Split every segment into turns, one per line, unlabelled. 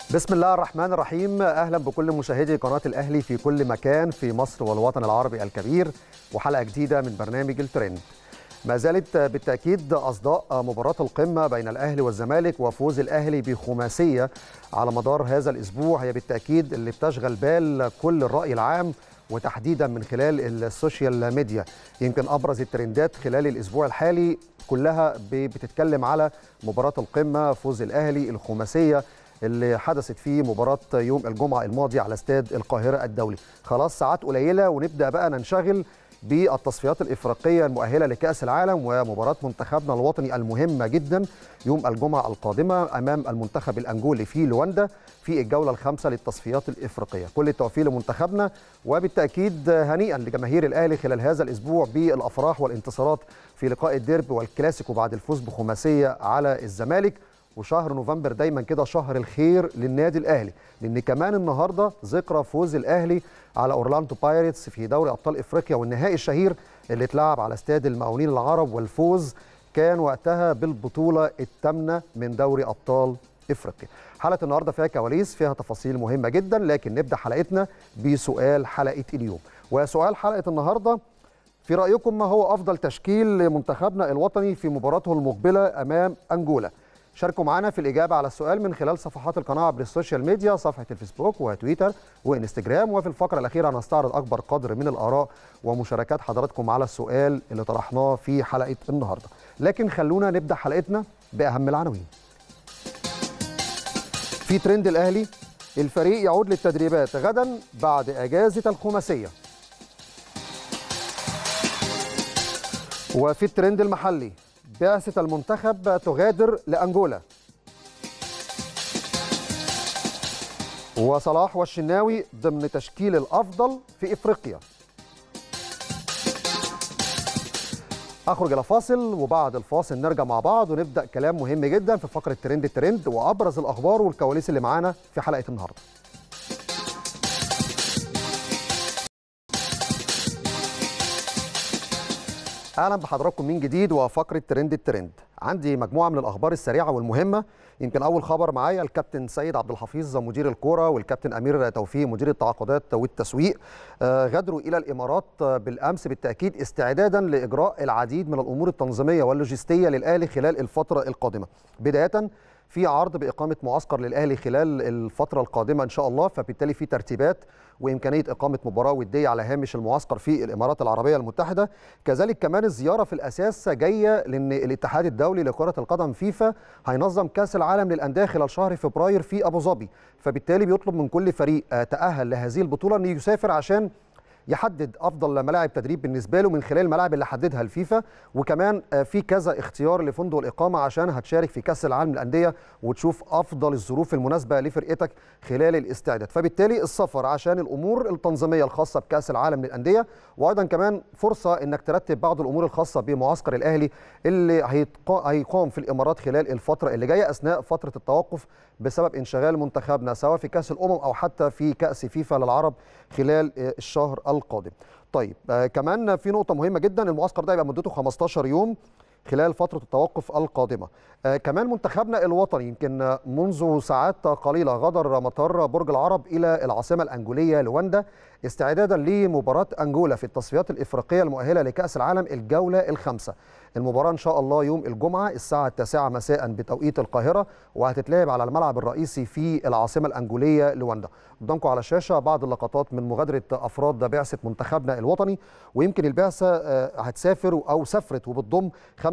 بسم الله الرحمن الرحيم اهلا بكل مشاهدي قناه الاهلي في كل مكان في مصر والوطن العربي الكبير وحلقه جديده من برنامج الترند ما زالت بالتاكيد اصداء مباراه القمه بين الاهلي والزمالك وفوز الاهلي بخماسيه على مدار هذا الاسبوع هي بالتاكيد اللي بتشغل بال كل الراي العام وتحديدا من خلال السوشيال ميديا يمكن ابرز الترندات خلال الاسبوع الحالي كلها بتتكلم على مباراه القمه فوز الاهلي الخماسيه اللي حدثت في مباراة يوم الجمعة الماضي على استاد القاهرة الدولي خلاص ساعات قليلة ونبدأ بقى ننشغل بالتصفيات الإفريقية المؤهلة لكأس العالم ومباراة منتخبنا الوطني المهمة جدا يوم الجمعة القادمة أمام المنتخب الأنجولي في لواندا في الجولة الخامسة للتصفيات الإفريقية كل التوفيق لمنتخبنا وبالتأكيد هنيئا لجماهير الأهلي خلال هذا الأسبوع بالأفراح والانتصارات في لقاء الديربي والكلاسيكو بعد الفوز بخماسية على الزمالك وشهر نوفمبر دايما كده شهر الخير للنادي الاهلي لان كمان النهارده ذكرى فوز الاهلي على اورلاندو بايرتس في دوري ابطال افريقيا والنهائي الشهير اللي اتلعب على استاد المقاولين العرب والفوز كان وقتها بالبطوله الثامنه من دوري ابطال افريقيا حلقه النهارده فيها كواليس فيها تفاصيل مهمه جدا لكن نبدا حلقتنا بسؤال حلقه اليوم وسؤال حلقه النهارده في رايكم ما هو افضل تشكيل لمنتخبنا الوطني في مباراته المقبله امام انجولا شاركوا معنا في الإجابة على السؤال من خلال صفحات القناة عبر السوشيال ميديا صفحة الفيسبوك وتويتر وإنستجرام وفي الفقرة الأخيرة هنستعرض أكبر قدر من الآراء ومشاركات حضراتكم على السؤال اللي طرحناه في حلقة النهاردة لكن خلونا نبدأ حلقتنا بأهم العناوين في ترند الأهلي الفريق يعود للتدريبات غدا بعد أجازة الخماسية وفي الترند المحلي بعثة المنتخب تغادر لأنجولا وصلاح والشناوي ضمن تشكيل الأفضل في إفريقيا أخرج إلى فاصل وبعد الفاصل نرجع مع بعض ونبدأ كلام مهم جدا في فقرة ترند الترند وأبرز الأخبار والكواليس اللي معانا في حلقة النهارده اهلا بحضراتكم من جديد وفقره ترند الترند عندي مجموعه من الاخبار السريعه والمهمه يمكن اول خبر معايا الكابتن سيد عبد الحفيظ مدير الكوره والكابتن امير توفيق مدير التعاقدات والتسويق غادروا الى الامارات بالامس بالتاكيد استعدادا لاجراء العديد من الامور التنظيميه واللوجستيه للاهلي خلال الفتره القادمه بدايه في عرض باقامه معسكر للاهلي خلال الفتره القادمه ان شاء الله فبالتالي في ترتيبات وامكانيه اقامه مباراه وديه على هامش المعسكر في الامارات العربيه المتحده كذلك كمان الزياره في الاساس جايه لان الاتحاد الدولي لكره القدم فيفا هينظم كاس العالم للانديه خلال شهر فبراير في ابو ظبي فبالتالي بيطلب من كل فريق تاهل لهذه البطوله انه يسافر عشان يحدد افضل ملاعب تدريب بالنسبه له من خلال الملاعب اللي حددها الفيفا وكمان في كذا اختيار لفندق الاقامه عشان هتشارك في كاس العالم للانديه وتشوف افضل الظروف المناسبه لفرقتك خلال الاستعداد فبالتالي السفر عشان الامور التنظيميه الخاصه بكاس العالم للانديه وايضا كمان فرصه انك ترتب بعض الامور الخاصه بمعسكر الاهلي اللي هيقام في الامارات خلال الفتره اللي جايه اثناء فتره التوقف بسبب انشغال منتخبنا سواء في كاس الامم او حتى في كاس فيفا للعرب خلال الشهر القادم. طيب آه كمان في نقطه مهمه جدا المعسكر ده يبقى مدته 15 يوم خلال فتره التوقف القادمه. آه كمان منتخبنا الوطني يمكن منذ ساعات قليله غادر مطار برج العرب الى العاصمه الانجوليه لواندا استعدادا لمباراه انجولا في التصفيات الافريقيه المؤهله لكاس العالم الجوله الخامسه. المباراه ان شاء الله يوم الجمعه الساعه التاسعة مساء بتوقيت القاهره وهتتلعب على الملعب الرئيسي في العاصمه الانجوليه لواندا قدامكم على الشاشه بعض اللقطات من مغادره افراد بعثه منتخبنا الوطني ويمكن البعثه هتسافر او سافرت وبتضم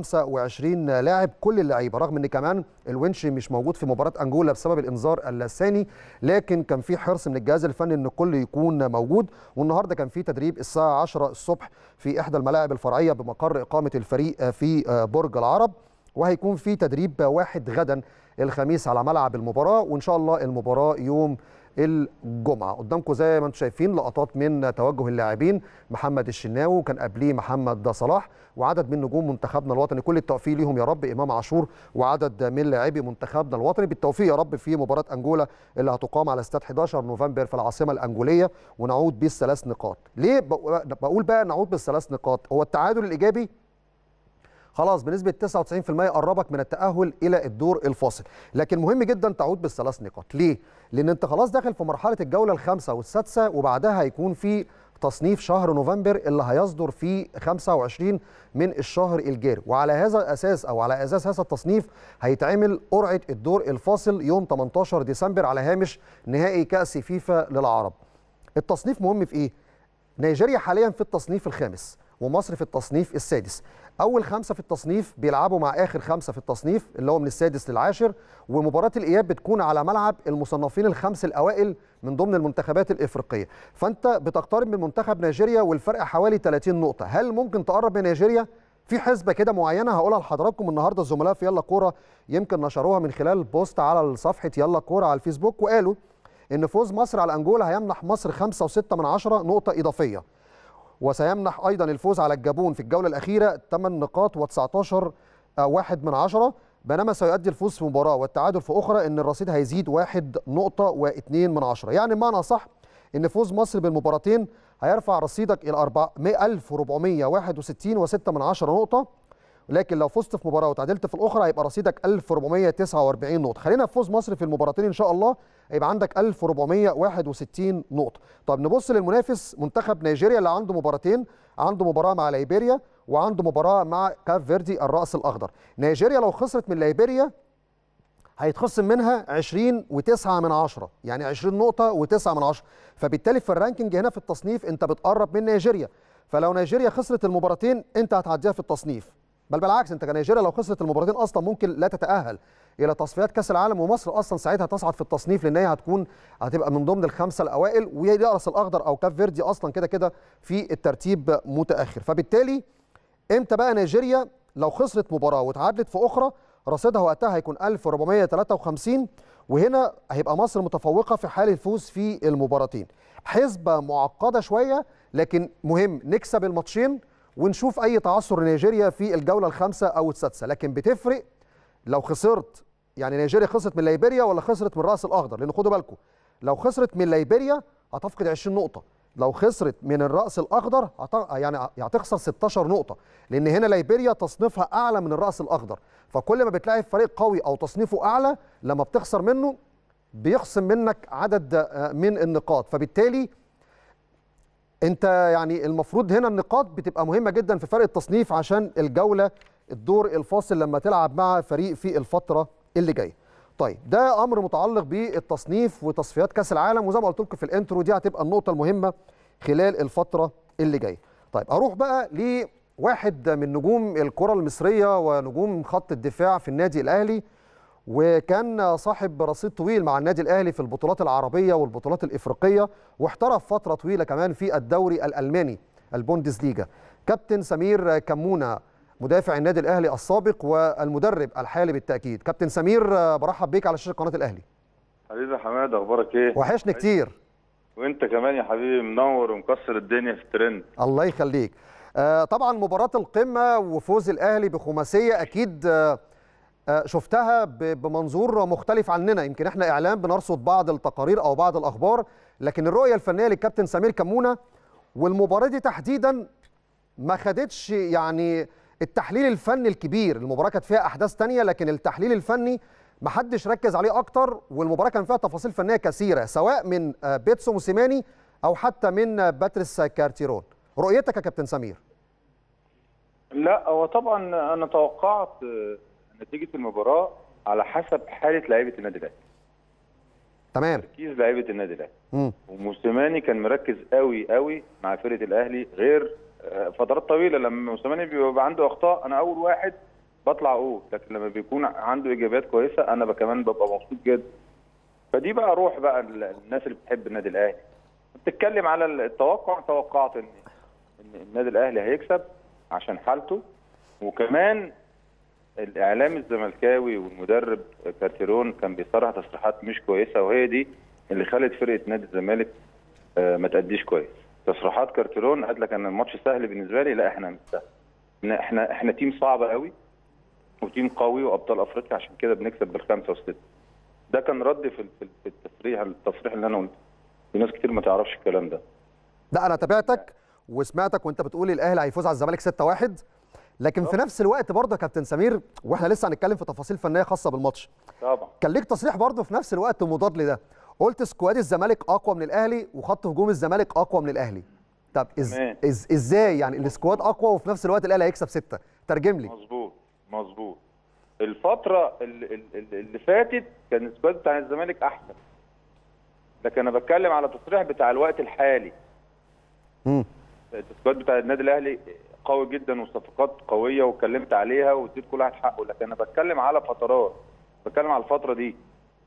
25 لاعب كل اللعيبه رغم ان كمان الونش مش موجود في مباراه انجولا بسبب الانذار الثاني لكن كان في حرص من الجهاز الفني ان الكل يكون موجود والنهارده كان في تدريب الساعه 10 الصبح في احدى الملاعب الفرعيه بمقر اقامه الفريق في برج العرب وهيكون في تدريب واحد غدا الخميس على ملعب المباراه وان شاء الله المباراه يوم الجمعه قدامكم زي ما انتم شايفين لقطات من توجه اللاعبين محمد الشناوي وكان قبليه محمد صلاح وعدد من نجوم منتخبنا الوطني كل التوفيق ليهم يا رب امام عاشور وعدد من لاعبي منتخبنا الوطني بالتوفيق يا رب في مباراه انجولا اللي هتقام على استاد 11 نوفمبر في العاصمه الانجوليه ونعود بالثلاث نقاط ليه بقول بقى نعود بالثلاث نقاط هو التعادل الايجابي خلاص بنسبه 99% قربك من التاهل الى الدور الفاصل لكن مهم جدا تعود بالثلاث نقاط ليه لان انت خلاص داخل في مرحله الجوله الخامسه والسادسه وبعدها هيكون في تصنيف شهر نوفمبر اللي هيصدر في 25 من الشهر الجاري وعلى هذا الاساس او على اساس هذا التصنيف هيتعمل قرعه الدور الفاصل يوم 18 ديسمبر على هامش نهائي كاس فيفا للعرب التصنيف مهم في ايه نيجيريا حاليا في التصنيف الخامس ومصر في التصنيف السادس اول خمسه في التصنيف بيلعبوا مع اخر خمسه في التصنيف اللي هو من السادس للعاشر ومباراه الاياب بتكون على ملعب المصنفين الخمس الاوائل من ضمن المنتخبات الافريقيه فانت بتقترب من منتخب نيجيريا والفرق حوالي 30 نقطه هل ممكن تقرب من نيجيريا في حسبه كده معينه هقولها لحضراتكم النهارده الزملاء في يلا كوره يمكن نشروها من خلال بوست على صفحه يلا كوره على الفيسبوك وقالوا ان فوز مصر على انجولا هيمنح مصر 5.6 من عشرة نقطه اضافيه وسيمنح ايضا الفوز على الجابون في الجوله الاخيره 8 نقاط و19 واحد من عشرة بينما سيؤدي الفوز في مباراه والتعادل في اخرى ان الرصيد هيزيد واحد نقطه واثنين من عشرة يعني بمعنى صح ان فوز مصر بالمباراتين هيرفع رصيدك الى 1461 و6 من عشرة نقطه لكن لو فزت في مباراه وتعادلت في الاخرى هيبقى رصيدك 1449 نقطه خلينا في فوز مصر في المباراتين ان شاء الله هيبقى عندك 1461 نقطه طب نبص للمنافس منتخب نيجيريا اللي عنده مباراتين عنده مباراه مع ليبيريا وعنده مباراه مع كاف فيردي الراس الاخضر نيجيريا لو خسرت من ليبيريا هيتخصم منها 20 و9 من عشرة يعني 20 نقطة و9 من عشرة فبالتالي في الرانكينج هنا في التصنيف انت بتقرب من نيجيريا فلو نيجيريا خسرت المباراتين انت هتعديها في التصنيف بل بالعكس انت كنيجيريا لو خسرت المباراتين اصلا ممكن لا تتاهل الى تصفيات كاس العالم ومصر اصلا ساعتها تصعد في التصنيف لان هي هتكون هتبقى من ضمن الخمسه الاوائل وهي الراس الاخضر او كاف فيردي اصلا كده كده في الترتيب متاخر فبالتالي امتى بقى نيجيريا لو خسرت مباراه وتعادلت في اخرى رصيدها وقتها هيكون 1453 وهنا هيبقى مصر متفوقه في حال الفوز في المباراتين حسبه معقده شويه لكن مهم نكسب الماتشين ونشوف اي تعثر لنيجيريا في الجوله الخامسه او السادسه لكن بتفرق لو خسرت يعني نيجيريا خسرت من ليبيريا ولا خسرت من الراس الاخضر لان خدوا بالكم لو خسرت من ليبيريا هتفقد 20 نقطه لو خسرت من الراس الاخضر هت... يعني هتخسر 16 نقطه لان هنا ليبيريا تصنيفها اعلى من الراس الاخضر فكل ما بتلاعب فريق قوي او تصنيفه اعلى لما بتخسر منه بيخصم منك عدد من النقاط فبالتالي انت يعني المفروض هنا النقاط بتبقى مهمه جدا في فرق التصنيف عشان الجوله الدور الفاصل لما تلعب مع فريق في الفتره اللي جايه طيب ده امر متعلق بالتصنيف وتصفيات كاس العالم وزي ما قلت لكم في الانترو دي هتبقى النقطه المهمه خلال الفتره اللي جايه طيب اروح بقى لواحد من نجوم الكره المصريه ونجوم خط الدفاع في النادي الاهلي وكان صاحب رصيد طويل مع النادي الاهلي في البطولات العربيه والبطولات الافريقيه واحترف فتره طويله كمان في الدوري الالماني البوندسليجا كابتن سمير كمونه مدافع النادي الاهلي السابق والمدرب الحالي بالتاكيد كابتن سمير برحب بيك على شاشه قناه الاهلي
حبيبي حماد اخبارك ايه
وحشني كتير
وانت كمان يا حبيبي منور ومكسر الدنيا في الترند
الله يخليك آه طبعا مباراه القمه وفوز الاهلي بخماسيه اكيد آه شفتها بمنظور مختلف عننا يمكن احنا اعلام بنرصد بعض التقارير او بعض الاخبار لكن الرؤيه الفنيه للكابتن سمير كمونه والمباراه دي تحديدا ما خدتش يعني التحليل الفني الكبير المباراه كانت فيها احداث تانية لكن التحليل الفني ما حدش ركز عليه اكتر والمباراه كان فيها تفاصيل فنيه كثيره سواء من بيتسو موسيماني او حتى من باتريس كارتيرون رؤيتك يا كابتن سمير
لا هو طبعا انا توقعت نتيجه المباراه على حسب حاله لعيبه النادي الاهلي
تمام
تركيز لعيبه النادي الاهلي وموسيماني كان مركز قوي قوي مع فرقه الاهلي غير فترات طويله لما موسيماني بيبقى عنده اخطاء انا اول واحد بطلع اقول لكن لما بيكون عنده ايجابيات كويسه انا كمان ببقى مبسوط جدا فدي بقى روح بقى الناس اللي بتحب النادي الاهلي بتتكلم على التوقع توقعت ان ان النادي الاهلي هيكسب عشان حالته وكمان الاعلام الزملكاوي والمدرب كارتيرون كان بيصرح تصريحات مش كويسه وهي دي اللي خلت فرقه نادي الزمالك ما تأديش كويس تصريحات كارتيرون قال لك ان الماتش سهل بالنسبه لي لا احنا مش سهل احنا احنا تيم صعب قوي وتيم قوي وابطال افريقيا عشان كده بنكسب بالخمسه والسته ده كان رد في في التصريح التصريح اللي انا قلته في ناس كتير ما تعرفش الكلام ده
لا انا تابعتك وسمعتك وانت بتقول الاهلي هيفوز على الزمالك 6-1 لكن في نفس الوقت برضه يا كابتن سمير واحنا لسه هنتكلم في تفاصيل فنيه خاصه بالماتش
طبعا
كان ليك تصريح برضه في نفس الوقت مضاد لده قلت سكواد الزمالك اقوى من الاهلي وخط هجوم الزمالك اقوى من الاهلي طب إز...
تمام.
إز... ازاي يعني السكواد اقوى وفي نفس الوقت الاهلي هيكسب سته ترجم لي
مظبوط مظبوط الفترة اللي, اللي اللي فاتت كان السكواد بتاع الزمالك أحسن لكن أنا بتكلم على التصريح بتاع الوقت الحالي
امم
السكواد بتاع النادي الأهلي قوي جدا وصفقات قوية واتكلمت عليها واديت كل واحد حقه لكن أنا بتكلم على فترات بتكلم على الفترة دي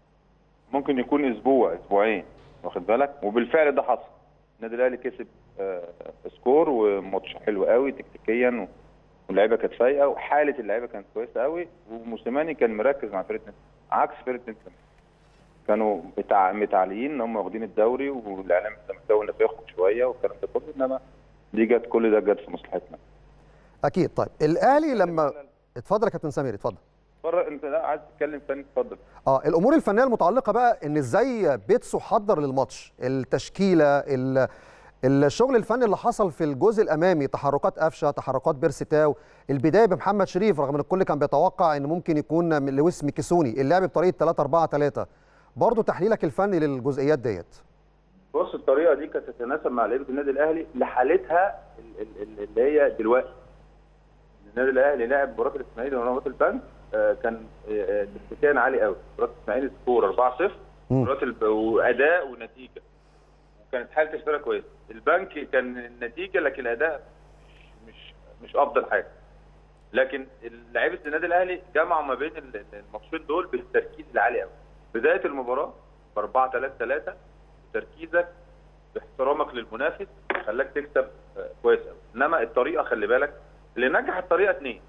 ممكن يكون أسبوع أسبوعين واخد بالك وبالفعل ده حصل النادي الأهلي كسب آه، سكور وماتش حلو قوي تكتيكيا و... واللعيبه كانت فايقه وحاله اللعيبه كانت كويسه قوي وموسيماني كان مركز مع فرقه نادي عكس فرقه نادي الزمالك كانوا متع... متعليين ان هم واخدين الدوري والاعلام الزمالكاوي انه بياخد شويه والكلام ده كله انما دي جت كل ده جت في مصلحتنا
اكيد طيب الاهلي لما اتفضل يا كابتن سمير اتفضل
بره انت لا عايز تتكلم تاني اتفضل
اه الامور الفنيه المتعلقه بقى ان ازاي بيتسو حضر للماتش التشكيله ال... الشغل الفني اللي حصل في الجزء الامامي تحركات قفشه تحركات بيرسيتاو البدايه بمحمد شريف رغم ان الكل كان بيتوقع ان ممكن يكون من لويس ميكيسوني اللعب بطريقه 3 4 3 برضه تحليلك الفني للجزئيات ديت
بص الطريقه دي كانت تتناسب مع لعيبه النادي الاهلي لحالتها ال- ال- ال- اللي هي دلوقتي النادي الاهلي لعب مباراه الاسماعيلي ومباراه البنك آه، كان آه، آه، تكتيكيا عالي قوي مباراه الاسماعيلي سكور 4-0
مم.
مباراه الب- واداء ونتيجه وكانت حاله الفرقه كويسه البنك كان النتيجه لكن الاداء مش مش مش افضل حاجه لكن لعيبه النادي الاهلي جمعوا ما بين ال- الماتشين دول بالتركيز العالي قوي بدايه المباراه ب 4 3 3 تركيزك باحترامك للمنافس خلاك تكسب آه، كويس قوي انما الطريقه خلي بالك اللي نجح الطريقه اثنين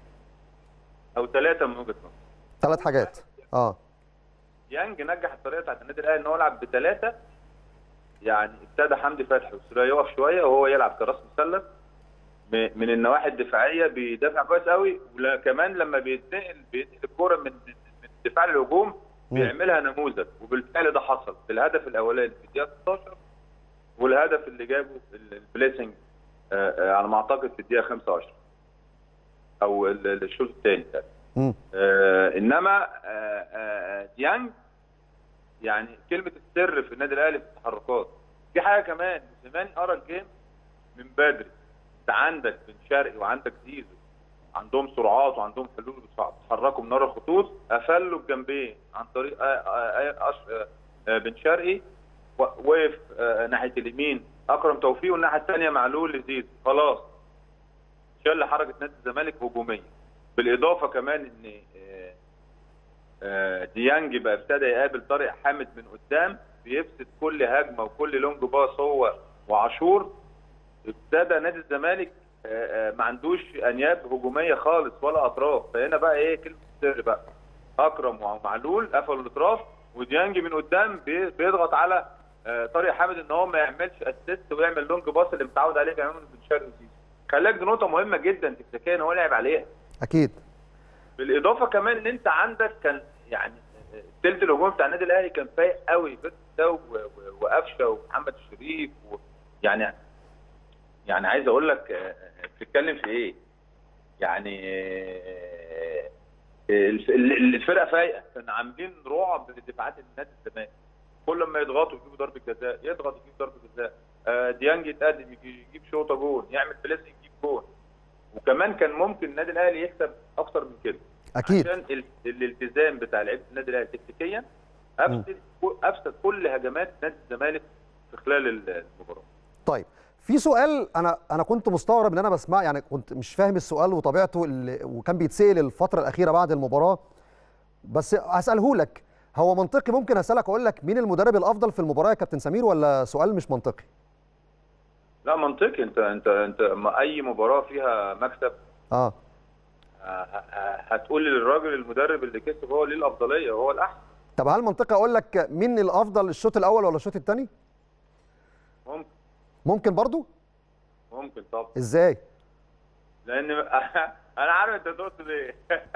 او ثلاثه من وجهه نظري
ثلاث حاجات اه
يانج نجح الطريقه بتاعت النادي الاهلي ان هو يلعب بثلاثه يعني ابتدى حمدي فتحي وسوريا يقف شويه وهو يلعب كراس مثلث م- من النواحي الدفاعيه بيدافع كويس قوي وكمان لما بيتنقل بينقل الكوره من من من الدفاع للهجوم بيعملها نموذج وبالفعل ده حصل بالهدف الاولاني في الدقيقه 16 والهدف اللي جابه ال- البليسنج آه، آه، على ما اعتقد في الدقيقه 25 او ال- ال- الشوط الثاني
مم.
آه انما آه آه ديانج يعني كلمه السر في النادي الاهلي في التحركات في حاجه كمان موسيماني قرا الجيم من بدري انت عندك بن شرقي وعندك زيزو عندهم سرعات وعندهم حلول بيتحركوا من ورا الخطوط قفلوا الجنبين عن طريق آه آه آه أش- آه آه بن شرقي و- وقف آه ناحيه اليمين اكرم توفيق والناحيه الثانيه معلول لزيزو خلاص شل حركه نادي الزمالك هجوميه بالاضافه كمان ان آه، آه، ديانج بقى ابتدى يقابل طارق حامد من قدام بيفسد كل هجمه وكل لونج باص هو وعاشور ابتدى نادي الزمالك آه، آه، ما عندوش انياب هجوميه خالص ولا اطراف فهنا بقى ايه كلمه السر بقى اكرم ومعلول قفلوا الاطراف وديانج من قدام بي- بيضغط على آه، طارق حامد ان هو ما يعملش اسيست ويعمل لونج باص اللي متعود عليه بيعمله بن شرقي وزيزو خلاك دي نقطه مهمه جدا تكتيكيا ان هو لعب عليها
اكيد
بالاضافه كمان ان انت عندك كان يعني الثلث الهجومي بتاع النادي الاهلي كان فايق قوي بيرستا و- و- وقفشه ومحمد الشريف و يعني يعني عايز اقول لك آه، آه، بتتكلم في ايه؟ يعني آه، الف- ال- الفرقه فايقه كانوا عاملين رعب لدفاعات النادي الزمالك كل ما يضغطوا يجيبوا ضربه جزاء يضغط يجيب ضربه جزاء آه، ديانج يتقدم يجي- يجيب شوطه جون يعمل بليس يجيب جون وكمان كان ممكن النادي الاهلي يكسب اكتر من كده
اكيد
عشان ال- الالتزام بتاع لعيبه النادي الاهلي تكتيكيا افسد افسد كل هجمات نادي الزمالك في خلال المباراه
طيب في سؤال انا انا كنت مستغرب ان انا بسمع يعني كنت مش فاهم السؤال وطبيعته اللي وكان بيتسال الفتره الاخيره بعد المباراه بس هساله لك هو منطقي ممكن اسالك اقول لك مين المدرب الافضل في المباراه يا كابتن سمير ولا سؤال مش منطقي
لا منطقي انت انت انت ما اي مباراه فيها مكسب
اه
ه- ه- هتقول للراجل المدرب اللي كسب هو ليه الافضليه وهو الاحسن
طب هل منطقي اقول لك مين الافضل الشوط الاول ولا الشوط الثاني
ممكن
ممكن برضو
ممكن طبعا
ازاي
لان انا عارف انت تقصد ايه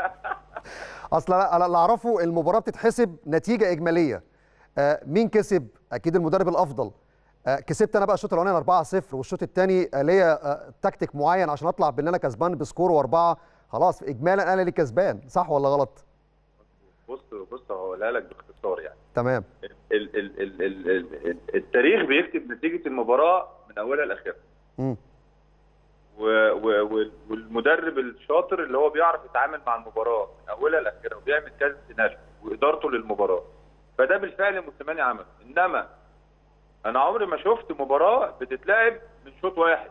اصل انا أنا اللي اعرفه المباراه بتتحسب نتيجه اجماليه آه مين كسب اكيد المدرب الافضل آه كسبت انا بقى الشوط الاولاني 4-0 والشوط الثاني آه ليا آه تكتيك معين عشان اطلع بان انا كسبان بسكور واربعه خلاص اجمالا انا اللي كسبان صح ولا غلط
بص بص هقولها لك باختصار يعني
تمام
ال ال ال ال ال ال التاريخ بيكتب نتيجه المباراه من اولها لاخرها
مم.
و- و- و- والمدرب الشاطر اللي هو بيعرف يتعامل مع المباراه من اولها لاخرها وبيعمل كذا سيناريو وادارته للمباراه فده بالفعل موسيماني عمل انما انا عمري ما شفت مباراه بتتلعب من شوط واحد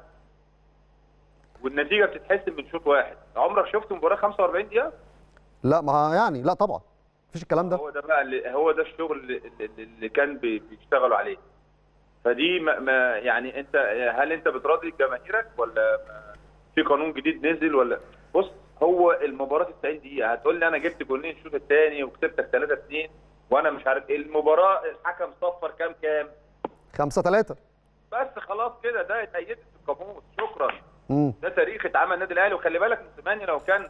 والنتيجه بتتحسم من شوط واحد عمرك شفت مباراه 45 دقيقه
لا ما يعني لا طبعا مفيش الكلام ده
هو ده بقى اللي هو ده الشغل اللي, اللي- اللي كان بي- بيشتغلوا عليه فدي ما, ما يعني انت هل انت بتراضي جماهيرك ولا ما- في قانون جديد نزل ولا بص هو المباراه 90 دقيقه هتقول لي انا جبت جولين الشوط الثاني وكسبتك 3 2 وانا مش عارف ايه المباراه الحكم صفر كام كام
خمسة ثلاثة
بس خلاص كده ده اتأيدت في القاموس شكرا
امم
ده تاريخ اتعمل النادي الاهلي وخلي بالك موسيماني لو كان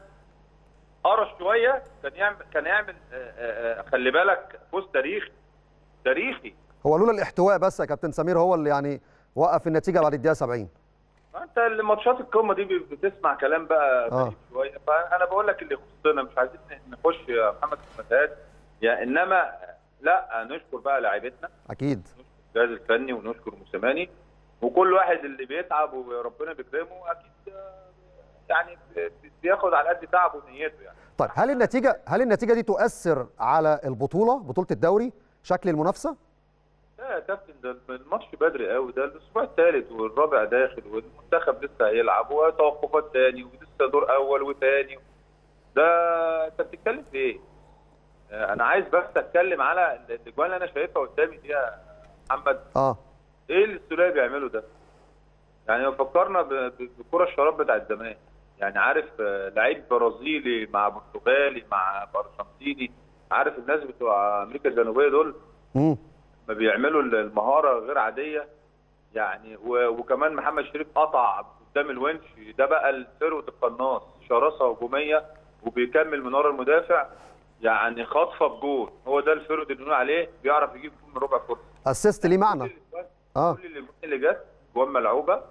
قرش شويه كان يعمل كان يعمل آه، آه، آه، خلي بالك فوز تاريخي تاريخي
هو لولا الاحتواء بس يا كابتن سمير هو اللي يعني وقف النتيجة بعد الدقيقة 70
ما انت الماتشات القمه دي بتسمع كلام بقى
آه.
غريب شويه فانا بقول لك اللي يخصنا مش عايزين نخش يا محمد في المساءات يعني انما لا نشكر بقى لاعيبتنا
اكيد
الجهاز الفني ونشكر موسيماني وكل واحد اللي بيتعب وربنا بيكرمه اكيد آه، يعني بياخد على قد تعبه ونيته يعني
طيب هل النتيجة هل النتيجة دي تؤثر على البطولة بطولة الدوري شكل المنافسة
لا يا كابتن ده الماتش بدري قوي ده الاسبوع الثالث والرابع داخل والمنتخب لسه هيلعب وتوقفات تاني ولسه دور اول وثاني ده انت بتتكلم في ايه؟ آه، انا عايز بس اتكلم على الاجوان اللي انا شايفها قدامي دي يا محمد
اه
ايه اللي السوليه بيعمله ده؟ يعني لو فكرنا ب- ب- بكره الشراب بتاعت زمان يعني عارف آه، لعيب برازيلي مع برتغالي مع ارجنتيني عارف الناس بتوع امريكا الجنوبيه دول
امم
ما بيعملوا المهاره غير عاديه يعني و- وكمان محمد شريف قطع قدام الونش ده بقى الثروه القناص شراسه هجوميه وبيكمل من ورا المدافع يعني خاطفه بجول هو ده الفرد اللي بنقول عليه بيعرف يجيب جول من ربع فرصه
اسيست ليه معنى اه
كل اللي اللي جت جوان ملعوبه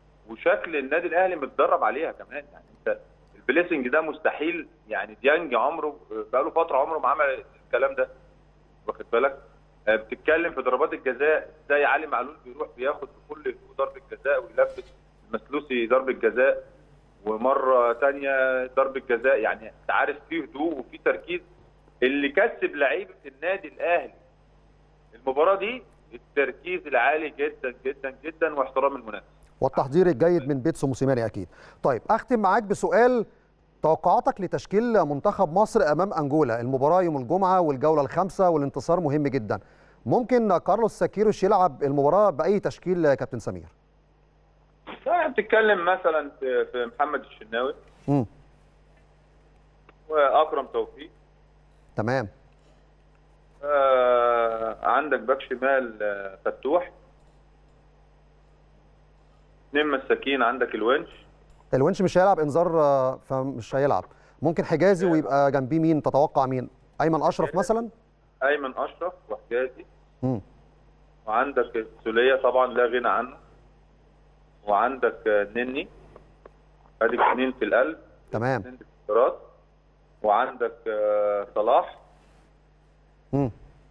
وشكل النادي الاهلي متدرب عليها كمان يعني انت البليسنج ده مستحيل يعني ديانج عمره بقاله فتره عمره ما عمل الكلام ده واخد بالك آه، بتتكلم في ضربات الجزاء ازاي علي معلول بيروح بياخد بكل ضربه جزاء ويلبس المسلوسي ضربه جزاء ومره ثانيه ضربه جزاء يعني انت عارف فيه هدوء وفي تركيز اللي كسب لعيبه النادي الاهلي المباراه دي التركيز العالي جدا جدا جدا واحترام المنافس
والتحضير الجيد من بيتسو موسيماني اكيد طيب اختم معاك بسؤال توقعاتك لتشكيل منتخب مصر امام انجولا المباراه يوم الجمعه والجوله الخامسه والانتصار مهم جدا ممكن كارلوس ساكيروش يلعب المباراه باي تشكيل يا كابتن سمير
لا بتتكلم مثلا في في محمد الشناوي
امم
واكرم توفيق
تمام
آه عندك باك شمال آه، فتوح اثنين مساكين عندك الونش
الونش مش هيلعب انذار آه، فمش هيلعب ممكن حجازي ويبقى جنبيه مين تتوقع مين ايمن اشرف مثلا
ايمن اشرف وحجازي
امم
وعندك السوليه طبعا لا غنى عنه وعندك آه، نني ادي اثنين في القلب
تمام
اثنين ديفندرات وعندك آه، صلاح
امم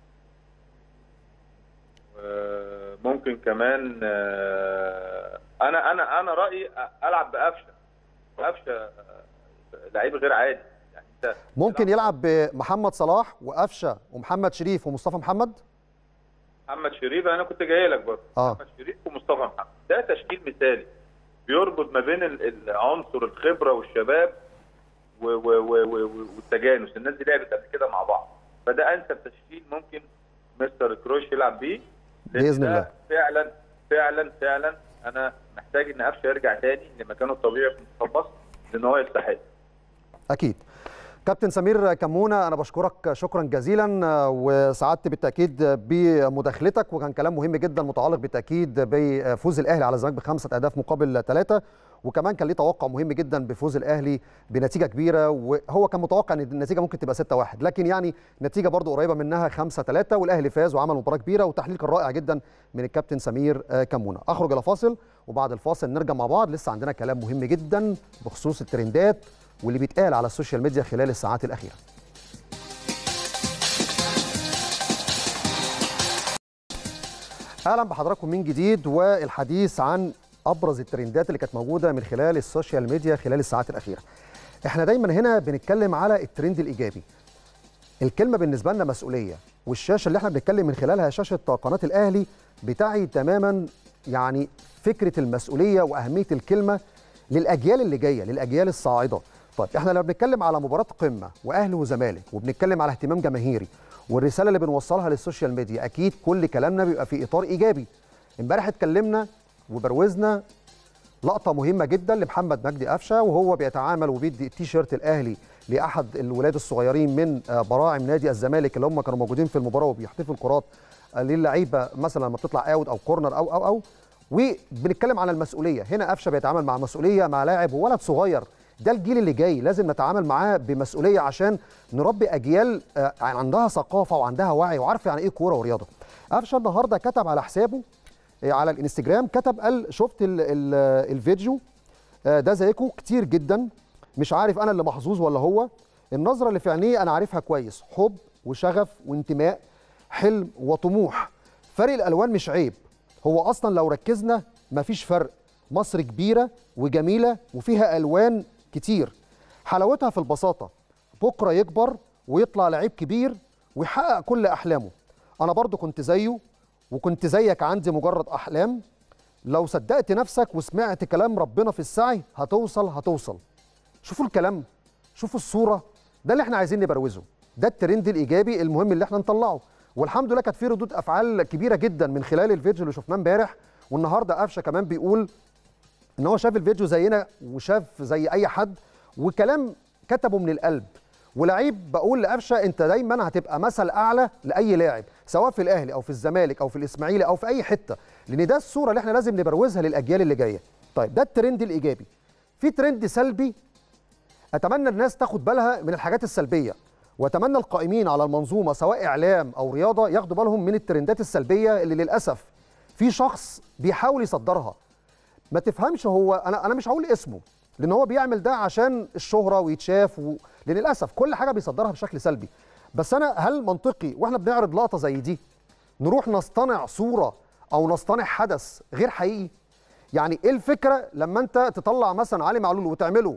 آه، ممكن كمان آه، انا انا انا رايي العب بقفشه قفشه آه، لعيب غير عادي يعني انت
ممكن يلعب بمحمد صلاح وقفشه ومحمد شريف ومصطفى محمد
محمد شريف انا كنت جاي لك برضه
اه
محمد شريف ومصطفى محمد ده تشكيل مثالي بيربط ما بين ال- العنصر الخبره والشباب و- و- و- و- والتجانس الناس دي لعبت قبل كده مع بعض فده انسب تشكيل ممكن مستر كروش يلعب بيه لأن
بإذن
ده
الله.
فعلا فعلا فعلا انا محتاج ان قفشه يرجع تاني لمكانه الطبيعي في منتخب مصر لان هو يستحق
اكيد كابتن سمير كمونه انا بشكرك شكرا جزيلا آه، وسعدت بالتاكيد بمداخلتك وكان كلام مهم جدا متعلق بالتاكيد بفوز الاهلي على الزمالك بخمسه اهداف مقابل ثلاثه وكمان كان ليه توقع مهم جدا بفوز الاهلي بنتيجه كبيره وهو كان متوقع ان النتيجه ممكن تبقى 6-1 لكن يعني نتيجه برضو قريبه منها 5-3 والاهلي فاز وعمل مباراه كبيره وتحليل كان رائع جدا من الكابتن سمير آه، كمونه اخرج الى فاصل وبعد الفاصل نرجع مع بعض لسه عندنا كلام مهم جدا بخصوص الترندات واللي بيتقال على السوشيال ميديا خلال الساعات الاخيره اهلا بحضراتكم من جديد والحديث عن ابرز الترندات اللي كانت موجوده من خلال السوشيال ميديا خلال الساعات الاخيره احنا دايما هنا بنتكلم على الترند الايجابي الكلمه بالنسبه لنا مسؤوليه والشاشه اللي احنا بنتكلم من خلالها شاشه قناه الاهلي بتعي تماما يعني فكره المسؤوليه واهميه الكلمه للاجيال اللي جايه للاجيال الصاعده طيب احنا لما بنتكلم على مباراه قمه واهلي وزمالك وبنتكلم على اهتمام جماهيري والرساله اللي بنوصلها للسوشيال ميديا اكيد كل كلامنا بيبقى في اطار ايجابي امبارح اتكلمنا وبروزنا لقطه مهمه جدا لمحمد مجدي قفشه وهو بيتعامل وبيدي التيشيرت الاهلي لاحد الولاد الصغيرين من براعم نادي الزمالك اللي هم كانوا موجودين في المباراه وبيحتفوا الكرات للعيبه مثلا لما بتطلع اوت او كورنر او او او وبنتكلم عن المسؤوليه هنا قفشه بيتعامل مع مسؤوليه مع لاعب وولد صغير ده الجيل اللي جاي لازم نتعامل معاه بمسؤوليه عشان نربي اجيال عندها ثقافه وعندها وعي وعارفه يعني ايه كوره ورياضه قفشه النهارده كتب على حسابه على الانستجرام كتب قال شفت ال ال الفيديو ده زيكم كتير جدا مش عارف انا اللي محظوظ ولا هو النظره اللي في عينيه انا عارفها كويس حب وشغف وانتماء حلم وطموح فرق الالوان مش عيب هو اصلا لو ركزنا مفيش فرق مصر كبيره وجميله وفيها الوان كتير حلاوتها في البساطه بكره يكبر ويطلع لعيب كبير ويحقق كل احلامه انا برضو كنت زيه وكنت زيك عندي مجرد احلام لو صدقت نفسك وسمعت كلام ربنا في السعي هتوصل هتوصل شوفوا الكلام شوفوا الصوره ده اللي احنا عايزين نبروزه ده الترند الايجابي المهم اللي احنا نطلعه والحمد لله كانت في ردود افعال كبيره جدا من خلال الفيديو اللي شفناه امبارح والنهارده قفشه كمان بيقول ان هو شاف الفيديو زينا وشاف زي اي حد وكلام كتبه من القلب ولعيب بقول لقفشه انت دايما هتبقى مثل اعلى لاي لاعب سواء في الاهلي او في الزمالك او في الاسماعيلي او في اي حته لان ده الصوره اللي احنا لازم نبروزها للاجيال اللي جايه طيب ده الترند الايجابي في ترند سلبي اتمنى الناس تاخد بالها من الحاجات السلبيه واتمنى القائمين على المنظومه سواء اعلام او رياضه ياخدوا بالهم من الترندات السلبيه اللي للاسف في شخص بيحاول يصدرها ما تفهمش هو انا انا مش هقول اسمه لان هو بيعمل ده عشان الشهره ويتشاف و... لان للاسف كل حاجه بيصدرها بشكل سلبي بس انا هل منطقي واحنا بنعرض لقطه زي دي نروح نصطنع صوره او نصطنع حدث غير حقيقي يعني ايه الفكره لما انت تطلع مثلا علي معلول وتعمله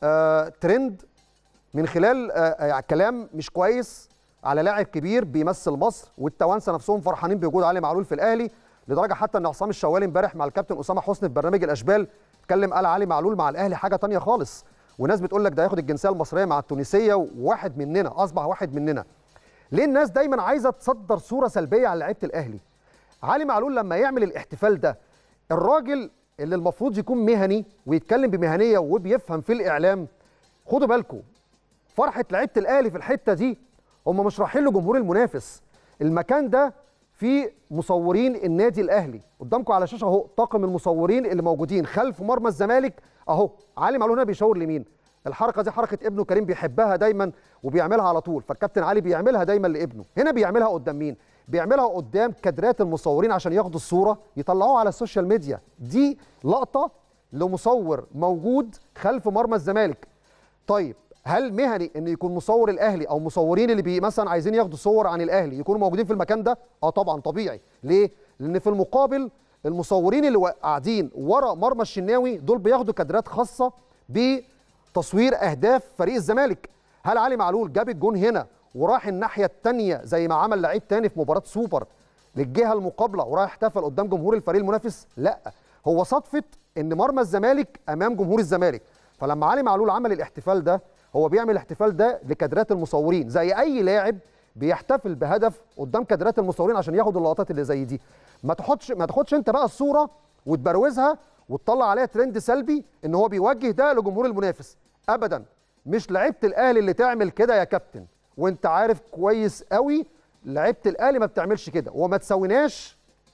آه ترند من خلال آه يعني كلام مش كويس على لاعب كبير بيمثل مصر والتوانسه نفسهم فرحانين بوجود علي معلول في الاهلي لدرجه حتى ان عصام الشوالي امبارح مع الكابتن اسامه حسني في برنامج الاشبال اتكلم قال علي معلول مع الاهلي حاجه تانية خالص وناس بتقول لك ده هياخد الجنسيه المصريه مع التونسيه وواحد مننا اصبح واحد مننا ليه الناس دايما عايزه تصدر صوره سلبيه على لعيبه الاهلي علي معلول لما يعمل الاحتفال ده الراجل اللي المفروض يكون مهني ويتكلم بمهنيه وبيفهم في الاعلام خدوا بالكم فرحه لعيبه الاهلي في الحته دي هم مش رايحين لجمهور المنافس المكان ده في مصورين النادي الاهلي قدامكم على الشاشه اهو طاقم المصورين اللي موجودين خلف مرمى الزمالك اهو علي معلول هنا بيشاور لمين الحركه دي حركه ابنه كريم بيحبها دايما وبيعملها على طول فالكابتن علي بيعملها دايما لابنه هنا بيعملها قدام مين بيعملها قدام كادرات المصورين عشان ياخدوا الصوره يطلعوها على السوشيال ميديا دي لقطه لمصور موجود خلف مرمى الزمالك طيب هل مهني ان يكون مصور الاهلي او مصورين اللي بي مثلا عايزين ياخدوا صور عن الاهلي يكونوا موجودين في المكان ده اه طبعا طبيعي ليه لان في المقابل المصورين اللي قاعدين ورا مرمى الشناوي دول بياخدوا كادرات خاصه بتصوير اهداف فريق الزمالك هل علي معلول جاب الجون هنا وراح الناحيه الثانيه زي ما عمل لعيب تاني في مباراه سوبر للجهه المقابله وراح احتفل قدام جمهور الفريق المنافس لا هو صدفه ان مرمى الزمالك امام جمهور الزمالك فلما علي معلول عمل الاحتفال ده هو بيعمل الاحتفال ده لكادرات المصورين زي اي لاعب بيحتفل بهدف قدام كادرات المصورين عشان ياخد اللقطات اللي زي دي ما تاخدش ما تاخدش انت بقى الصوره وتبروزها وتطلع عليها ترند سلبي ان هو بيوجه ده لجمهور المنافس ابدا مش لعيبه الاهلي اللي تعمل كده يا كابتن وانت عارف كويس قوي لعيبه الاهلي ما بتعملش كده وما تساويناش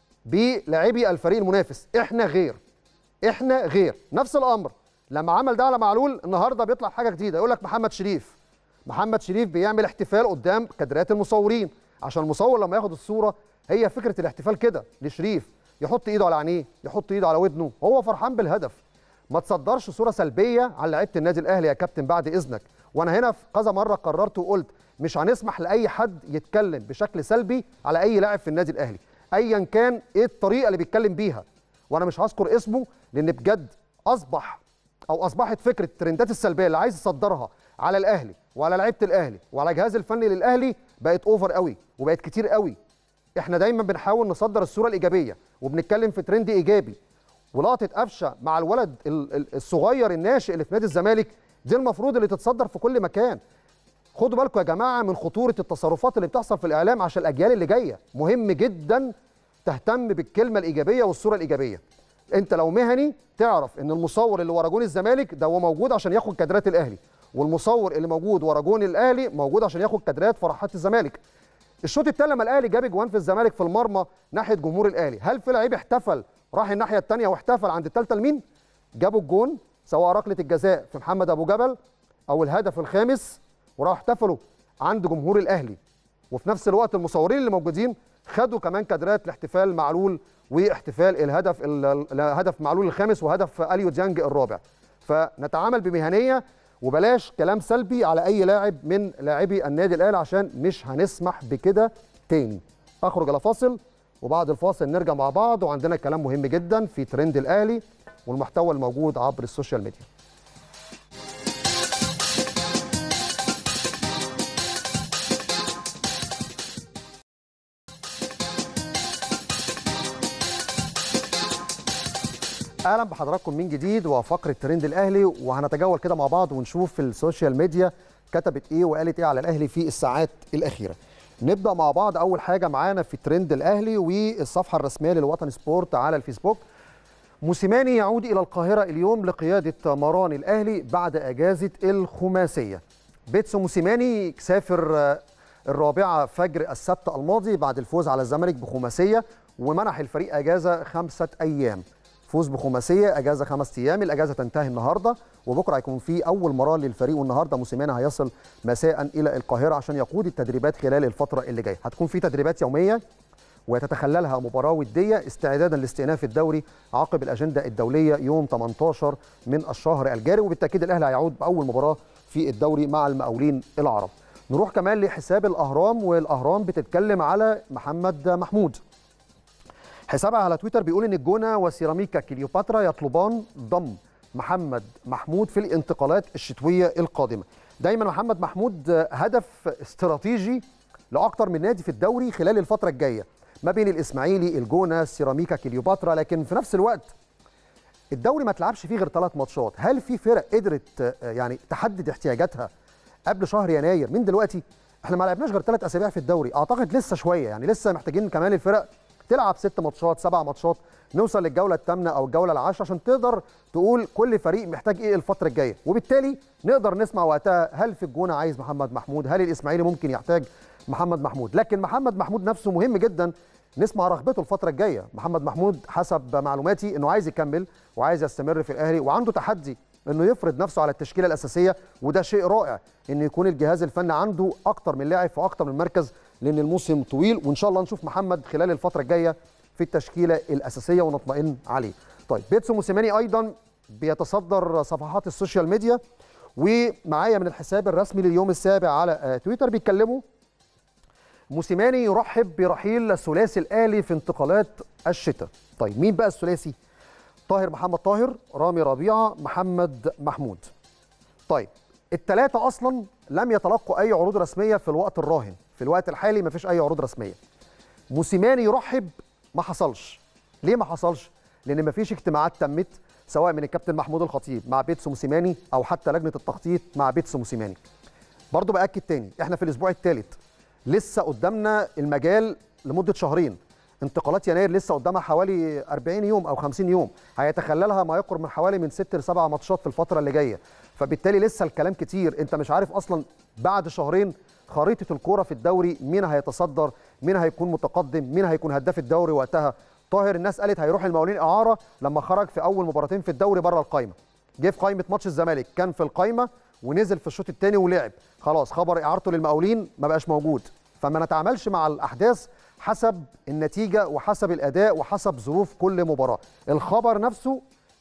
بلاعبي الفريق المنافس احنا غير احنا غير نفس الامر لما عمل ده على معلول النهارده بيطلع حاجه جديده يقول لك محمد شريف محمد شريف بيعمل احتفال قدام كادرات المصورين عشان المصور لما ياخد الصوره هي فكره الاحتفال كده لشريف يحط ايده على عينيه يحط ايده على ودنه هو فرحان بالهدف ما تصدرش صوره سلبيه على لعيبه النادي الاهلي يا كابتن بعد اذنك وانا هنا في كذا مره قررت وقلت مش هنسمح لاي حد يتكلم بشكل سلبي على اي لاعب في النادي الاهلي ايا كان ايه الطريقه اللي بيتكلم بيها وانا مش هذكر اسمه لان بجد اصبح او اصبحت فكره الترندات السلبيه اللي عايز يصدرها على الاهلي وعلى لعيبه الاهلي وعلى الجهاز الفني للاهلي بقت اوفر قوي وبقت كتير قوي احنا دايما بنحاول نصدر الصوره الايجابيه وبنتكلم في ترند ايجابي ولقطه قفشه مع الولد ال- ال- الصغير الناشئ اللي في نادي الزمالك دي المفروض اللي تتصدر في كل مكان خدوا بالكم يا جماعه من خطوره التصرفات اللي بتحصل في الاعلام عشان الاجيال اللي جايه مهم جدا تهتم بالكلمه الايجابيه والصوره الايجابيه انت لو مهني تعرف ان المصور اللي ورا جون الزمالك ده هو موجود عشان ياخد كادرات الاهلي والمصور اللي موجود ورا جون الاهلي موجود عشان ياخد كادرات فرحات الزمالك الشوط الثاني لما الاهلي جاب اجوان في الزمالك في المرمى ناحيه جمهور الاهلي هل في لعيب احتفل راح الناحيه الثانيه واحتفل عند الثالثه لمين جابوا الجون سواء ركله الجزاء في محمد ابو جبل او الهدف الخامس وراحوا احتفلوا عند جمهور الاهلي وفي نفس الوقت المصورين اللي موجودين خدوا كمان كادرات لاحتفال معلول واحتفال الهدف ال- الهدف معلول الخامس وهدف اليو ديانج الرابع فنتعامل بمهنيه وبلاش كلام سلبي على اي لاعب من لاعبي النادي الاهلي عشان مش هنسمح بكده تاني اخرج الى فاصل وبعد الفاصل نرجع مع بعض وعندنا كلام مهم جدا في ترند الاهلي والمحتوى الموجود عبر السوشيال ميديا اهلا بحضراتكم من جديد وفقره ترند الاهلي وهنتجول كده مع بعض ونشوف السوشيال ميديا كتبت ايه وقالت ايه على الاهلي في الساعات الاخيره نبدا مع بعض اول حاجه معانا في ترند الاهلي والصفحه الرسميه للوطن سبورت على الفيسبوك موسيماني يعود الى القاهره اليوم لقياده مران الاهلي بعد اجازه الخماسيه بيتسو موسيماني سافر آه، الرابعه فجر السبت الماضي بعد الفوز على الزمالك بخماسيه ومنح الفريق اجازه خمسه ايام فوز بخماسيه اجازه خمس ايام الاجازه تنتهي النهارده وبكره هيكون في اول مران للفريق والنهارده موسيماني هيصل مساء الى القاهره عشان يقود التدريبات خلال الفتره اللي جايه هتكون في تدريبات يوميه وتتخللها مباراه وديه استعدادا لاستئناف الدوري عقب الاجنده الدوليه يوم 18 من الشهر الجاري وبالتاكيد الاهلي هيعود باول مباراه في الدوري مع المقاولين العرب نروح كمان لحساب الاهرام والاهرام بتتكلم على محمد محمود حسابها على تويتر بيقول ان الجونه وسيراميكا كليوباترا يطلبان ضم محمد محمود في الانتقالات الشتويه القادمه دايما محمد محمود هدف استراتيجي لاكثر من نادي في الدوري خلال الفتره الجايه ما بين الاسماعيلي الجونه سيراميكا كليوباترا لكن في نفس الوقت الدوري ما تلعبش فيه غير ثلاث ماتشات هل في فرق قدرت آه، يعني تحدد احتياجاتها قبل شهر يناير من دلوقتي احنا ما لعبناش غير ثلاث اسابيع في الدوري اعتقد لسه شويه يعني لسه محتاجين كمان الفرق تلعب ست ماتشات سبع ماتشات نوصل للجوله الثامنه او الجوله العاشره عشان تقدر تقول كل فريق محتاج ايه الفتره الجايه وبالتالي نقدر نسمع وقتها هل في الجونه عايز محمد محمود هل الاسماعيلي ممكن يحتاج محمد محمود لكن محمد محمود نفسه مهم جدا نسمع رغبته الفتره الجايه محمد محمود حسب معلوماتي انه عايز يكمل وعايز يستمر في الاهلي وعنده تحدي انه يفرض نفسه على التشكيله الاساسيه وده شيء رائع ان يكون الجهاز الفني عنده اكتر من لاعب في اكتر من مركز لان الموسم طويل وان شاء الله نشوف محمد خلال الفتره الجايه في التشكيله الاساسيه ونطمئن عليه طيب بيتسو موسيماني ايضا بيتصدر صفحات السوشيال ميديا ومعايا من الحساب الرسمي لليوم السابع على آه، تويتر بيتكلموا موسيماني يرحب برحيل الثلاثي الاهلي في انتقالات الشتاء طيب مين بقى الثلاثي طاهر محمد طاهر رامي ربيعه محمد محمود طيب الثلاثه اصلا لم يتلقوا اي عروض رسميه في الوقت الراهن في الوقت الحالي ما فيش اي عروض رسميه موسيماني يرحب ما حصلش ليه ما حصلش لان ما فيش اجتماعات تمت سواء من الكابتن محمود الخطيب مع بيتسو موسيماني او حتى لجنه التخطيط مع بيتسو موسيماني برضو باكد تاني احنا في الاسبوع الثالث لسه قدامنا المجال لمده شهرين انتقالات يناير لسه قدامها حوالي 40 يوم او 50 يوم هيتخللها ما يقرب من حوالي من 6 ل 7 ماتشات في الفتره اللي جايه فبالتالي لسه الكلام كتير انت مش عارف اصلا بعد شهرين خريطه الكوره في الدوري مين هيتصدر مين هيكون متقدم مين هيكون هداف الدوري وقتها طاهر الناس قالت هيروح المقاولين اعاره لما خرج في اول مباراتين في الدوري بره القايمه جه في قائمه ماتش الزمالك كان في القايمه ونزل في الشوط الثاني ولعب خلاص خبر اعارته للمقاولين ما بقاش موجود فما نتعاملش مع الاحداث حسب النتيجه وحسب الاداء وحسب ظروف كل مباراه الخبر نفسه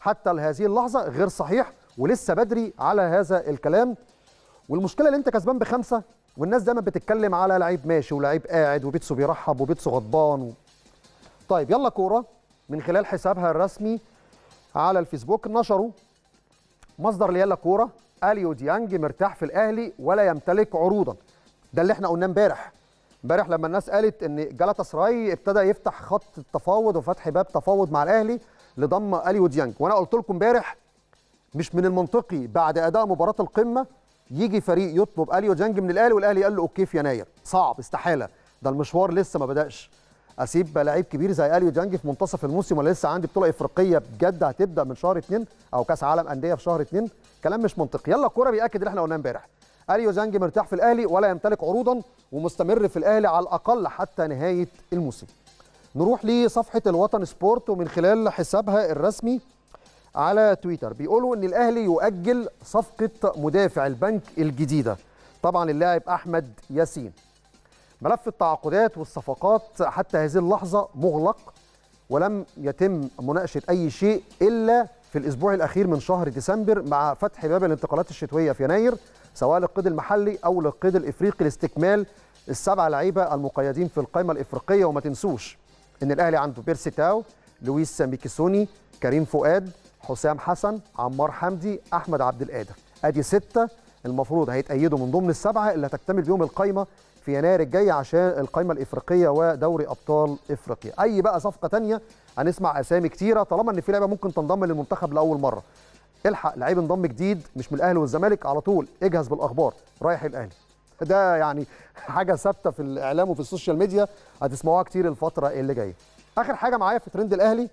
حتى لهذه اللحظه غير صحيح ولسه بدري على هذا الكلام والمشكله اللي انت كسبان بخمسه والناس دايما بتتكلم على لعيب ماشي ولعيب قاعد وبيتسو بيرحب وبيتسو غضبان و... طيب يلا كوره من خلال حسابها الرسمي على الفيسبوك نشروا مصدر ليلا كوره اليو ديانج مرتاح في الاهلي ولا يمتلك عروضا ده اللي احنا قلناه امبارح امبارح لما الناس قالت ان جالاتا سراي ابتدى يفتح خط التفاوض وفتح باب تفاوض مع الاهلي لضم اليو ديانج وانا قلت لكم امبارح مش من المنطقي بعد اداء مباراه القمه يجي فريق يطلب اليو ديانج من الاهلي والاهلي قال له اوكي في يناير صعب استحاله ده المشوار لسه ما بداش اسيب لعيب كبير زي اليو ديانج في منتصف الموسم ولا لسه عندي بطوله افريقيه بجد هتبدا من شهر اثنين او كاس عالم انديه في شهر اثنين كلام مش منطقي يلا الكوره بياكد اللي احنا قلناه امبارح اليو ديانج مرتاح في الاهلي ولا يمتلك عروضا ومستمر في الاهلي على الاقل حتى نهايه الموسم نروح لصفحه الوطن سبورت ومن خلال حسابها الرسمي على تويتر بيقولوا ان الاهلي يؤجل صفقه مدافع البنك الجديده طبعا اللاعب احمد ياسين ملف التعاقدات والصفقات حتى هذه اللحظه مغلق ولم يتم مناقشه اي شيء الا في الاسبوع الاخير من شهر ديسمبر مع فتح باب الانتقالات الشتويه في يناير سواء للقيد المحلي او للقيد الافريقي لاستكمال السبع لعيبه المقيدين في القائمه الافريقيه وما تنسوش ان الاهلي عنده بيرسي تاو لويس ميكيسوني كريم فؤاد حسام حسن عمار حمدي احمد عبد القادر ادي سته المفروض هيتأيدوا من ضمن السبعه اللي هتكتمل بيهم القائمه في يناير الجاي عشان القائمه الافريقيه ودوري ابطال افريقيا اي بقى صفقه تانية هنسمع اسامي كتيره طالما ان في لعيبه ممكن تنضم للمنتخب لاول مره الحق لعيب انضم جديد مش من الاهلي والزمالك على طول اجهز بالاخبار رايح الاهلي ده يعني حاجه ثابته في الاعلام وفي السوشيال ميديا هتسمعوها كتير الفتره اللي جايه اخر حاجه معايا في ترند الاهلي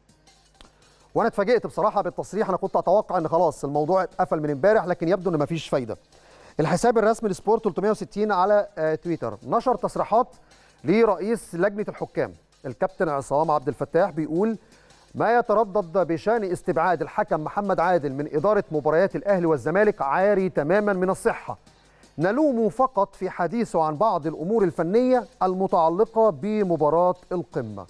وانا اتفاجئت بصراحه بالتصريح انا كنت اتوقع ان خلاص الموضوع اتقفل من امبارح لكن يبدو ان مفيش فايده الحساب الرسمي لسبورت 360 على آه، تويتر نشر تصريحات لرئيس لجنه الحكام الكابتن عصام عبد الفتاح بيقول ما يتردد بشان استبعاد الحكم محمد عادل من اداره مباريات الاهلي والزمالك عاري تماما من الصحه نلوم فقط في حديثه عن بعض الامور الفنيه المتعلقه بمباراه القمه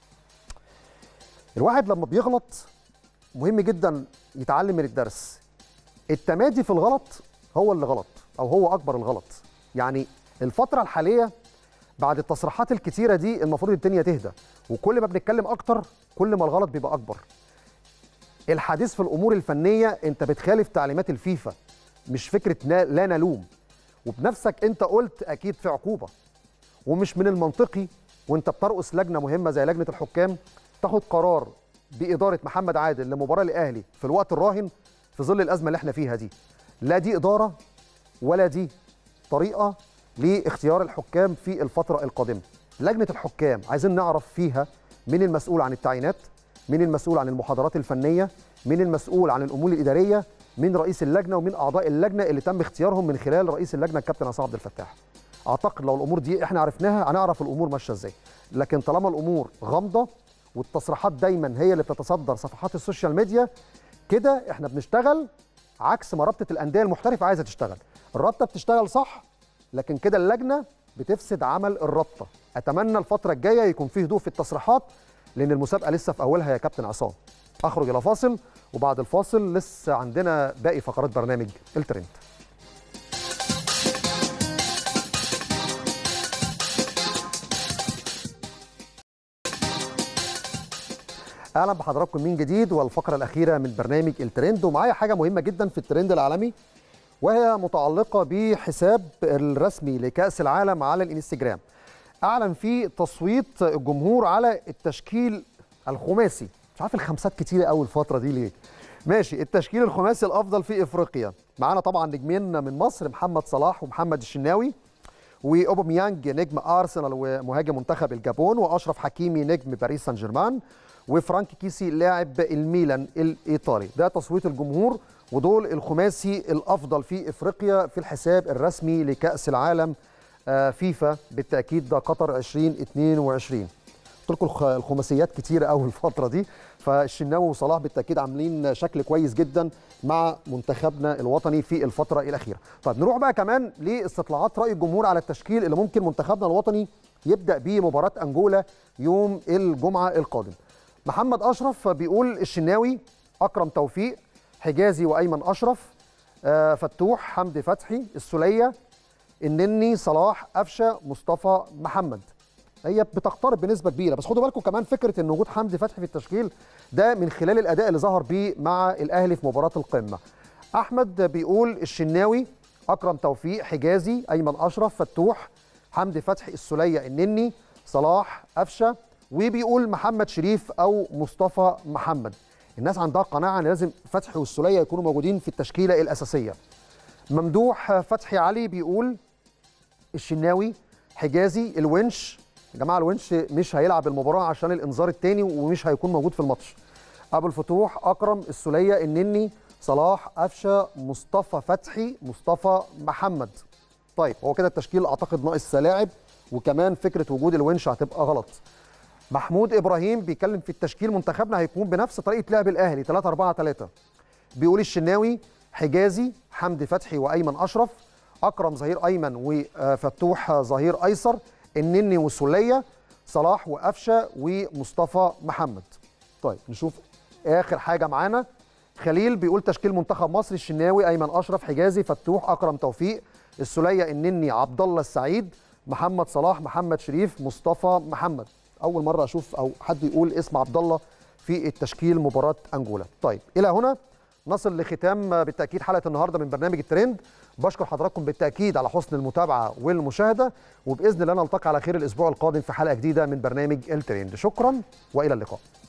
الواحد لما بيغلط مهم جدا يتعلم من الدرس التمادي في الغلط هو اللي غلط او هو اكبر الغلط يعني الفتره الحاليه بعد التصريحات الكتيره دي المفروض الدنيا تهدى وكل ما بنتكلم اكتر كل ما الغلط بيبقى اكبر الحديث في الامور الفنيه انت بتخالف تعليمات الفيفا مش فكره نا- لا نلوم وبنفسك انت قلت اكيد في عقوبه ومش من المنطقي وانت بترقص لجنه مهمه زي لجنه الحكام تاخد قرار باداره محمد عادل لمباراه الاهلي في الوقت الراهن في ظل الازمه اللي احنا فيها دي لا دي اداره ولا دي طريقه لاختيار الحكام في الفتره القادمه لجنه الحكام عايزين نعرف فيها مين المسؤول عن التعيينات مين المسؤول عن المحاضرات الفنيه مين المسؤول عن الامور الاداريه مين رئيس اللجنه ومين اعضاء اللجنه اللي تم اختيارهم من خلال رئيس اللجنه الكابتن عصام عبد الفتاح اعتقد لو الامور دي احنا عرفناها هنعرف الامور ماشيه ازاي لكن طالما الامور غامضه والتصريحات دايما هي اللي بتتصدر صفحات السوشيال ميديا كده احنا بنشتغل عكس ما رابطه الانديه المحترفه عايزه تشتغل الرابطه بتشتغل صح لكن كده اللجنه بتفسد عمل الرابطه اتمنى الفتره الجايه يكون فيه هدوء في التصريحات لان المسابقه لسه في اولها يا كابتن عصام اخرج الى فاصل وبعد الفاصل لسه عندنا باقي فقرات برنامج الترند اهلا بحضراتكم من جديد والفقره الاخيره من برنامج الترند ومعايا حاجه مهمه جدا في الترند العالمي وهي متعلقه بحساب الرسمي لكاس العالم على الانستجرام اعلن فيه تصويت الجمهور على التشكيل الخماسي مش عارف الخمسات كتيره قوي الفتره دي ليه ماشي التشكيل الخماسي الافضل في افريقيا معانا طبعا نجمين من مصر محمد صلاح ومحمد الشناوي واوباميانج نجم ارسنال ومهاجم منتخب الجابون واشرف حكيمي نجم باريس سان جيرمان وفرانك كيسي لاعب الميلان الايطالي ده تصويت الجمهور ودول الخماسي الافضل في افريقيا في الحساب الرسمي لكاس العالم آه، فيفا بالتاكيد ده قطر 2022 قلت لكم الخ- الخماسيات كتيره قوي الفتره دي فالشناوي وصلاح بالتاكيد عاملين شكل كويس جدا مع منتخبنا الوطني في الفتره الاخيره طيب نروح بقى كمان لاستطلاعات راي الجمهور على التشكيل اللي ممكن منتخبنا الوطني يبدا بيه مباراه انجولا يوم الجمعه القادم محمد اشرف بيقول الشناوي اكرم توفيق حجازي وايمن اشرف آه، فتوح حمدي فتحي السوليه النني صلاح قفشه مصطفى محمد هي بتقترب بنسبه كبيره بس خدوا بالكم كمان فكره ان وجود حمدي فتحي في التشكيل ده من خلال الاداء اللي ظهر بيه مع الاهلي في مباراه القمه احمد بيقول الشناوي اكرم توفيق حجازي ايمن اشرف فتوح حمدي فتحي السوليه النني صلاح قفشه وبيقول محمد شريف او مصطفى محمد الناس عندها قناعه ان لازم فتحي والسوليه يكونوا موجودين في التشكيله الاساسيه ممدوح فتحي علي بيقول الشناوي حجازي الونش يا جماعه الونش مش هيلعب المباراه عشان الانذار الثاني ومش هيكون موجود في الماتش ابو الفتوح اكرم السوليه النني صلاح قفشه مصطفى فتحي مصطفى محمد طيب هو كده التشكيل اعتقد ناقص لاعب وكمان فكره وجود الونش هتبقى غلط محمود ابراهيم بيتكلم في التشكيل منتخبنا هيكون بنفس طريقه لعب الاهلي 3 4 3 بيقول الشناوي حجازي حمدي فتحي وايمن اشرف اكرم ظهير ايمن وفتوح ظهير ايسر النني وسوليه صلاح وقفشه ومصطفى محمد طيب نشوف اخر حاجه معانا خليل بيقول تشكيل منتخب مصر الشناوي ايمن اشرف حجازي فتوح اكرم توفيق السوليه النني عبد الله السعيد محمد صلاح محمد شريف مصطفى محمد اول مره اشوف او حد يقول اسم عبد الله في التشكيل مباراه انجولا طيب الى هنا نصل لختام بالتاكيد حلقه النهارده من برنامج الترند بشكر حضراتكم بالتاكيد على حسن المتابعه والمشاهده وباذن الله نلتقي على خير الاسبوع القادم في حلقه جديده من برنامج الترند شكرا والى اللقاء